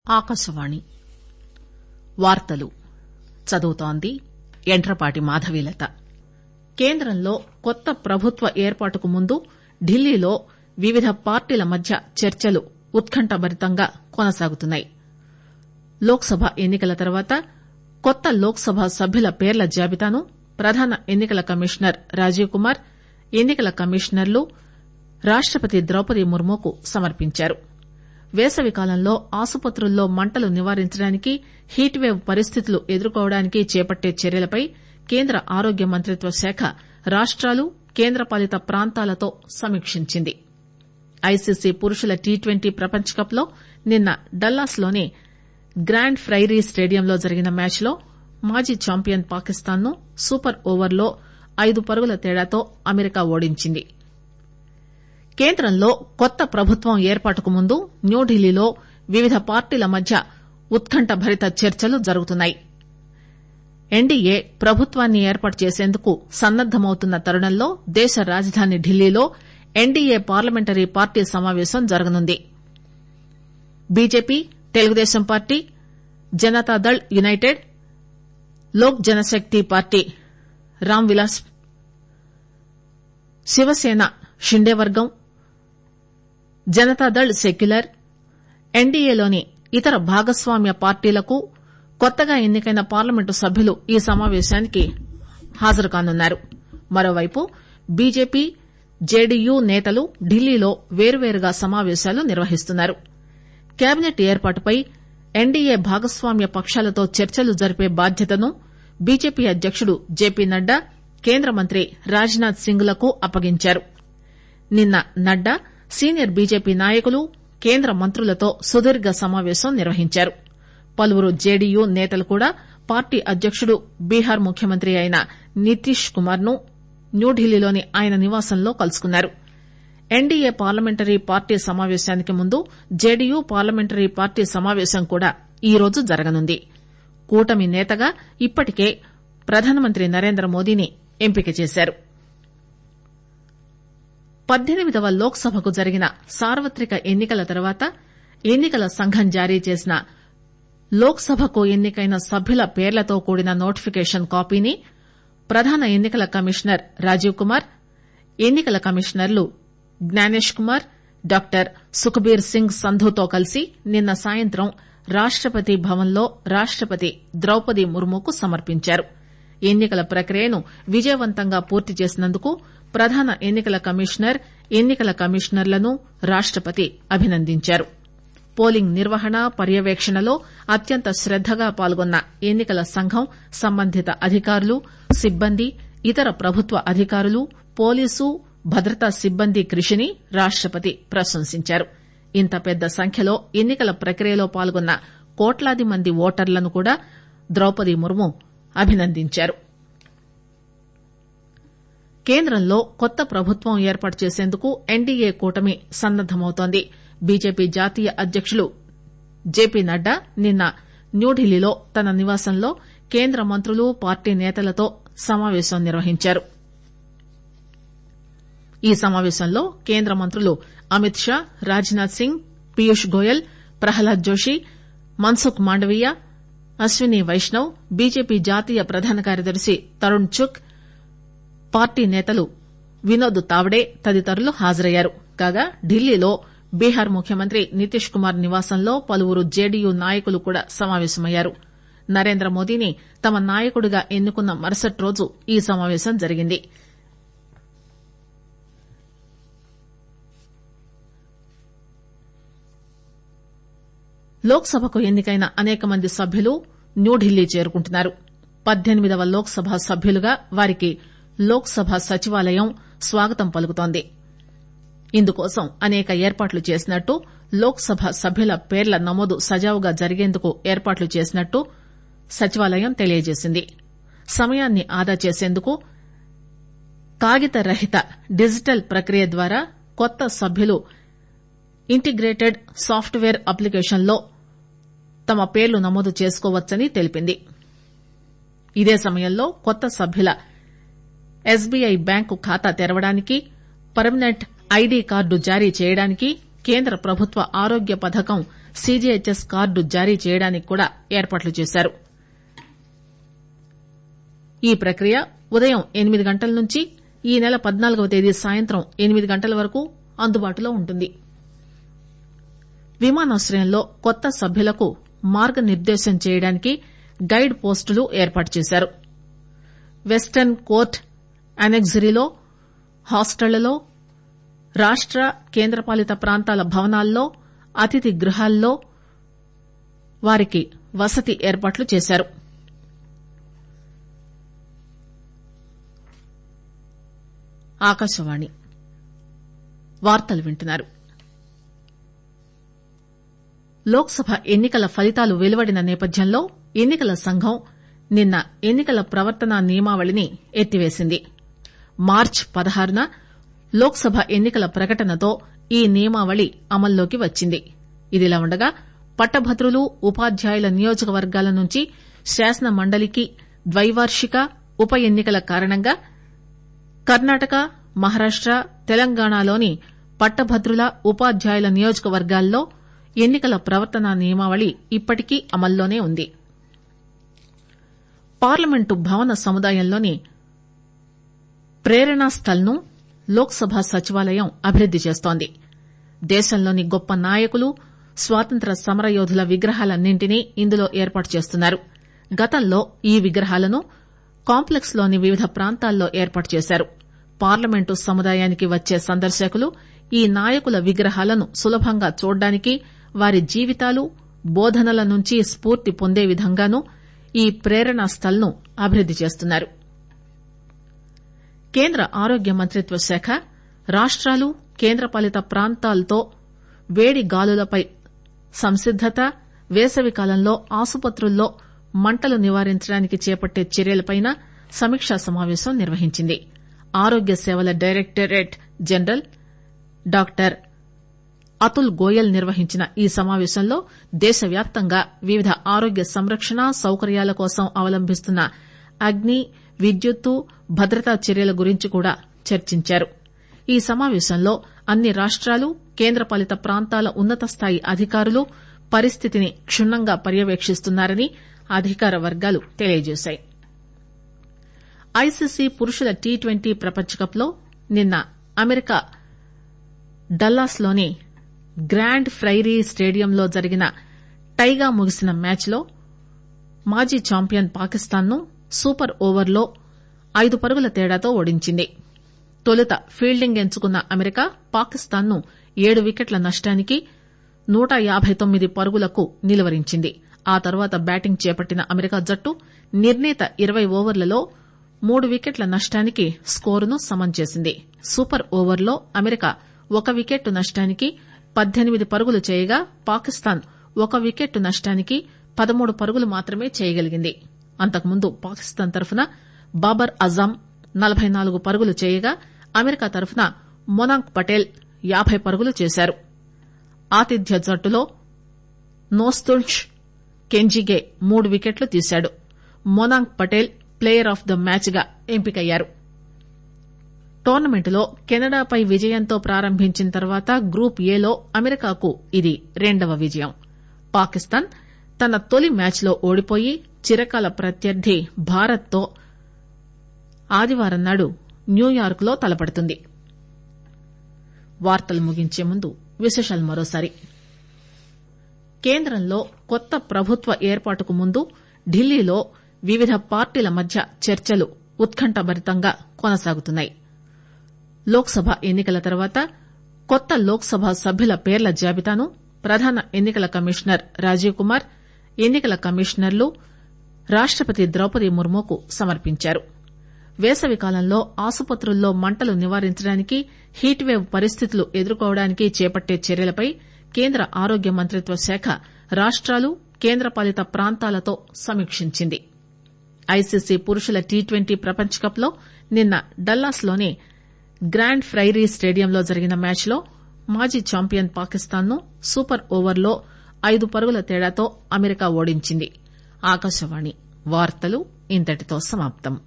ఆకాశవాణి వార్తలు చదువుతోంది యంట్రపాటి మాధవీలత కేంద్రంలో కొత్త ప్రభుత్వ ఏర్పాటుకు ముందు ఢిల్లీలో వివిధ పార్టీల మధ్య చర్చలు ఉత్కంఠభరితంగా కొనసాగుతున్నాయి లోక్ సభ ఎన్ని కల తర్వాత కొత్త లోక్ సభ సభ్యుల పేర్ల జాబితాను ప్రధాన ఎన్ని కల కమిషనర్ రాజీవ్ కుమార్ ఎన్ని కల కమిషనర్లు రాష్టపతి ద్రౌపది ముర్ముకు సమర్పించారు వేసవికాలంలో ఆసుపత్రుల్లో మంటలు నివారించడానికి హీట్ పేవ్ పరిస్థితులు ఎదుర్కోవడానికి చేపట్టే చర్యలపై కేంద్ర ఆరోగ్య మంత్రిత్వ శాఖ రాష్టాలు కేంద్రపాలిత ప్రాంతాలతో సమీక్షించింది ఐసీసీ పురుషుల టీ ట్వంటీ ప్రపంచ కప్ లో నిన్న డల్లాస్ లోని గ్రాండ్ ప్రైరీ స్టేడియంలో జరిగిన మ్యాచ్ లో మాజీ చాంపియన్ పాకిస్తాన్ ను సూపర్ ఓవర్లో ఐదు పరుగుల తేడాతో అమెరికా ఓడించింది కేంద్రంలో కొత్త ప్రభుత్వం ఏర్పాటుకు ముందు న్యూఢిల్లీలో వివిధ పార్టీల మధ్య ఉత్కంఠభరిత చర్చలు జరుగుతున్నాయి ఎన్డీఏ ప్రభుత్వాన్ని ఏర్పాటు చేసేందుకు సన్నద్దమవుతున్న తరుణంలో దేశ రాజధాని ఢిల్లీలో ఎన్డీఏ పార్లమెంటరీ పార్టీ సమావేశం జరగనుంది BJP Telugu Desam party Janata Dal united Lok Janshakti party Ram Vilas Shiv Sena Shinde వర్గం జనతాదళ్ సెక్యులర్ ఎన్డీఏలోని ఇతర భాగస్వామ్య పార్టీలకు కొత్తగా ఎన్నికైన పార్లమెంటు సభ్యులు ఈ సమావేశానికి హాజరుకానున్నారు మరోవైపు బీజేపీ జేడీయూ నేతలు ఢిల్లీలో వేర్వేరుగా సమావేశాలు నిర్వహిస్తున్నారు కేబినెట్ ఏర్పాటుపై ఎన్డీఏ భాగస్వామ్య పక్షాలతో చర్చలు జరిపే బాధ్యతను బీజేపీ అధ్యకుడు జేపీ నడ్డా కేంద్ర మంత్రి రాజ్ నాథ్ సింగ్ లకు అప్పగించారు నిన్న నడ్డా సీనియర్ బీజేపీ నాయకులు కేంద్ర మంత్రులతో సుదీర్ఘ సమావేశం నిర్వహించారు పలువురు జేడీయూ నేతలు కూడా పార్టీ అధ్యకుడు బీహార్ ముఖ్యమంత్రి అయిన నితీష్ కుమార్ ను న్యూఢిల్లీలోని ఆయన నివాసంలో కలుసుకున్నారు ఎన్డీఏ పార్లమెంటరీ పార్టీ సమావేశానికి ముందు జేడీయూ పార్లమెంటరీ పార్టీ సమావేశం కూడా ఈరోజు జరగనుంది కూటమి నేతగా ఇప్పటికే ప్రధానమంత్రి నరేంద్రమోదీని ఎంపిక చేశారు పద్దెనిమిదవ లోక్ సభకు జరిగిన సార్వత్రిక ఎన్ని కల తర్వాత ఎన్ని కల సంఘం జారీ చేసిన లోక్ సభకు ఎన్నికైన సభ్యుల పేర్లతో కూడిన నోటిఫికేషన్ కాపీని ప్రధాన ఎన్ని కల కమిషనర్ రాజీవ్ కుమార్ ఎన్ని కల కమిషనర్లు జ్ఞానేష్ కుమార్ డాక్టర్ సుఖ్బీర్ సింగ్ సంధుతో కలిసి నిన్న సాయంత్రం రాష్టపతి భవన్ లో రాష్టపతి ద్రౌపది ముర్ముకు సమర్పించారు ఎన్ని కల ప్రక్రియను విజయవంతంగా పూర్తి చేసినందుకు ప్రధాన ఎన్ని కల కమిషనర్ ఎన్ని కల కమిషనర్లను రాష్టపతి అభినందించారు పోలింగ్ నిర్వహణ పర్యవేక్షణలో అత్యంత శ్రద్దగా పాల్గొన్న ఎన్ని కల సంఘం సంబంధిత అధికారులు సిబ్బంది ఇతర ప్రభుత్వ అధికారులు పోలీసు భద్రతా సిబ్బంది కృషిని రాష్టపతి ప్రశంసించారు ఇంత పెద్ద సంఖ్యలో ఎన్ని కల ప్రక్రియలో పాల్గొన్న కోట్లాది మంది ఓటర్లను కూడా ద్రౌపది ముర్ము అభినందించారు కేంద్రంలో కొత్త ప్రభుత్వం ఏర్పాటు చేసేందుకు ఎన్డీఏ కూటమి సన్నద్దమవుతోంది బీజేపీ జాతీయ అధ్యకులు జేపీ నడ్డా నిన్న న్యూఢిల్లీలో తన నివాసంలో కేంద్ర మంత్రులు పార్టీ నేతలతో సమావేశం నిర్వహించారు ఈ సమావేశంలో కేంద్ర మంత్రులు అమిత్ షా రాజ్ నాథ్ సింగ్ పీయూష్ గోయల్ ప్రహ్లాద్ జోషి మన్సుఖ్ మాండవీయ అశ్విని వైష్ణవ్ బీజేపీ జాతీయ ప్రధాన కార్యదర్శి తరుణ్ చుక్ పార్టీ నేతలు వినోద్ తావ్డే తదితరులు హాజరయ్యారు కాగా ఢిల్లీలో బీహార్ ముఖ్యమంత్రి నితీష్ కుమార్ నివాసంలో పలువురు జేడీయూ నాయకులు కూడా సమావేశమయ్యారు నరేంద్రమోదీని తమ నాయకుడిగా ఎన్నుకున్న మరుసటి రోజు ఈ సమావేశం జరిగింది లోక్ సభకు ఎన్నికైన అనేక మంది సభ్యులు న్యూఢిల్లీ చేరుకుంటున్నారు పద్దెనిమిదవ లోక్ సభ సభ్యులుగా వారికి లోక్ సభ సచివాలయం స్వాగతం పలుకుతోంది ఇందుకోసం అనేక ఏర్పాట్లు చేసినట్టు లోక్ సభ సభ్యుల పేర్ల నమోదు సజావుగా జరిగేందుకు ఏర్పాట్లు చేసినట్టు సచివాలయం తెలియజేసింది సమయాన్ని ఆదా చేసేందుకు కాగిత రహిత డిజిటల్ ప్రక్రియ ద్వారా కొత్త సభ్యులు ఇంటిగ్రేటెడ్ సాఫ్ట్వేర్ అప్లికేషన్ లో తమ పేర్లు నమోదు చేసుకోవచ్చని తెలిపింది ఇదే సమయంలో కొత్త సభ్యుల ఎస్బీఐ బ్యాంకు ఖాతా తెరవడానికి పర్మనెంట్ ఐడీ కార్డు జారీ చేయడానికి కేంద్ర ప్రభుత్వ ఆరోగ్య పథకం సీజీహెచ్ఎస్ కార్డు జారీ చేయడానికి కూడా ఏర్పాట్లు చేశారు ఈ ప్రక్రియ ఉదయం ఎనిమిది గంటల నుంచి ఈ నెల పద్నాలుగవ తేదీ సాయంత్రం ఎనిమిది గంటల వరకు అందుబాటులో ఉంటుంది విమానాశ్రయంలో కొత్త సభ్యులకు మార్గనిర్దేశం చేయడానికి గైడ్ పోస్టులు ఏర్పాటు చేశారు వెస్టర్న్ కోర్ట్ అనెక్సరీలో హాస్టళ్లలో రాష్ట కేంద్రపాలిత ప్రాంతాల భవనాల్లో అతిథి గృహాల్లో వారికి వసతి ఏర్పాట్లు చేశారు ఆకాశవాణి వార్తలు వింటున్నారు లోక్ సభ ఎన్నికల ఫలితాలు వెలువడిన నేపథ్యంలో ఎన్నికల సంఘం నిన్న ఎన్నికల ప్రవర్తనా నియమావళిని ఎత్తివేసింది మార్చి పదహారున లోక్ సభ ఎన్నికల ప్రకటనతో ఈ నియమావళి అమల్లోకి వచ్చింది ఇదిలా ఉండగా పట్టభద్రులు ఉపాధ్యాయుల నియోజకవర్గాల నుంచి శాసన మండలికి ద్వైవార్షిక ఉప ఎన్నికల కారణంగా కర్ణాటక మహారాష్ట తెలంగాణలోని పట్టభద్రుల ఉపాధ్యాయుల నియోజకవర్గాల్లో ఎన్నికల ప్రవర్తనా నియమావళి ఇప్పటికీ అమల్లోనే ఉంది పార్లమెంటు భవన సముదాయంలోని ప్రేరణా స్థల్ ను లోక్ సభ సచివాలయం అభివృద్ది చేస్తోంది దేశంలోని గొప్ప నాయకులు స్వాతంత్ర సమరయోధుల విగ్రహాలన్నింటినీ ఇందులో ఏర్పాటు చేస్తున్నారు గతంలో ఈ విగ్రహాలను కాంప్లెక్స్ లోని వివిధ ప్రాంతాల్లో ఏర్పాటు చేశారు పార్లమెంటు సముదాయానికి వచ్చే సందర్శకులు ఈ నాయకుల విగ్రహాలను సులభంగా చూడ్డానికి వారి జీవితాలు బోధనల నుంచి స్పూర్తి పొందే విధంగానూ ఈ ప్రేరణా స్థల్ ను అభివృద్ది చేస్తున్నారు కేంద్ర ఆరోగ్య మంత్రిత్వ శాఖ రాష్టాలు కేంద్రపాలిత ప్రాంతాలతో వేడి గాలులపై సంసిద్దత వేసవి కాలంలో ఆసుపత్రుల్లో మంటలు నివారించడానికి చేపట్టే చర్యలపై సమీక్షా సమావేశం నిర్వహించింది ఆరోగ్య సేవల directorate general doctor Atul Goyal నిర్వహించిన ఈ సమావేశంలో దేశవ్యాప్తంగా వివిధ ఆరోగ్య సంరక్షణ సౌకర్యాల కోసం అవలంబిస్తున్న అగ్ని విద్యుత్తు భద్రతా చర్యల గురించి కూడా చర్చించారు ఈ సమావేశంలో అన్ని రాష్టాలు కేంద్రపాలిత ప్రాంతాల ఉన్నత స్థాయి అధికారులు పరిస్థితిని క్షుణ్ణంగా పర్యవేక్షిస్తున్నారని అధికార వర్గాలు తెలియజేశాయి ఐసీసీ పురుషుల టీ ట్వంటీ ప్రపంచకప్ లో నిన్న అమెరికా డల్లాస్ లోని గ్రాండ్ ఫ్రైరీ స్టేడియంలో జరిగిన టైగా ముగిసిన మ్యాచ్ లో మాజీ చాంపియన్ పాకిస్తాన్ ను సూపర్ ఓవర్లో ఐదు పరుగుల తేడాతో ఓడించింది తొలుత ఫీల్డింగ్ ఎంచుకున్న అమెరికా పాకిస్తాన్ ను ఏడు వికెట్ల నష్టానికి నూట యాబై తొమ్మిది పరుగులకు నిలువరించింది ఆ తర్వాత బ్యాటింగ్ చేపట్టిన అమెరికా జట్టు నిర్ణీత ఇరవై ఓవర్లలో మూడు వికెట్ల నష్టానికి స్కోరును సమం చేసింది సూపర్ ఓవర్లో అమెరికా ఒక వికెట్ నష్టానికి పద్దెనిమిది పరుగులు చేయగా పాకిస్తాన్ ఒక వికెట్ నష్టానికి పదమూడు పరుగులు మాత్రమే చేయగలిగింది అంతకుముందు పాకిస్తాన్ తరఫున బాబర్ అజాం నలబై నాలుగు పరుగులు చేయగా అమెరికా తరఫున మొనాంక్ పటేల్ యాబై పరుగులు చేశారు ఆతిథ్య జట్టులో నోస్తుంష్ కెంజిగే మూడు వికెట్లు తీశాడు Monank Patel player of the match గా ఎంపికయ్యారు టోర్నమెంటులో కెనడాపై విజయంతో ప్రారంభించిన తర్వాత గ్రూప్ ఏలో అమెరికాకు ఇది రెండవ విజయం పాకిస్తాన్ తన తొలి మ్యాచ్ లో ఓడిపోయి చిరకాల ప్రత్యర్థి భారత్ తో ఆదివారం నాడు న్యూయార్క్ లో తలపడుతుంది వార్తలు ముగించే ముందు విశేషాలు మరోసారి కేంద్రంలో కొత్త ప్రభుత్వ ఏర్పాటుకు ముందు ఢిల్లీలో వివిధ పార్టీల మధ్య చర్చలు ఉత్కంఠభరితంగా కొనసాగుతున్నాయి లోక్ సభ ఎన్నికల తర్వాత కొత్త లోక్ సభ సభ్యుల పేర్ల జాబితాను ప్రధాన ఎన్నికల కమిషనర్ రాజీవ్ కుమార్ ఎన్నికల కమిషనర్లు రాష్టపతి ద్రౌపది ముర్ముకు సమర్పించారు వేసవికాలంలో ఆసుపత్రుల్లో మంటలు నివారించడానికి హీట్ వేవ్ పరిస్థితులు ఎదుర్కోవడానికి చేపట్టే చర్యలపై కేంద్ర ఆరోగ్య మంత్రిత్వ శాఖ రాష్టాలు కేంద్రపాలిత ప్రాంతాలతో సమీక్షించింది ఐసీసీ పురుషుల టీ ట్వంటీ ప్రపంచకప్ లో నిన్న డల్లాస్ లోని గ్రాండ్ ఫ్రైరీ స్టేడియంలో జరిగిన మ్యాచ్ లో మాజీ చాంపియన్ పాకిస్తాన్ ను సూపర్ ఓవర్లో ఐదు పరుగుల తేడాతో అమెరికా ఓడించింది ఆకాశవాణి వార్తలు ఇంతటితో సమాప్తం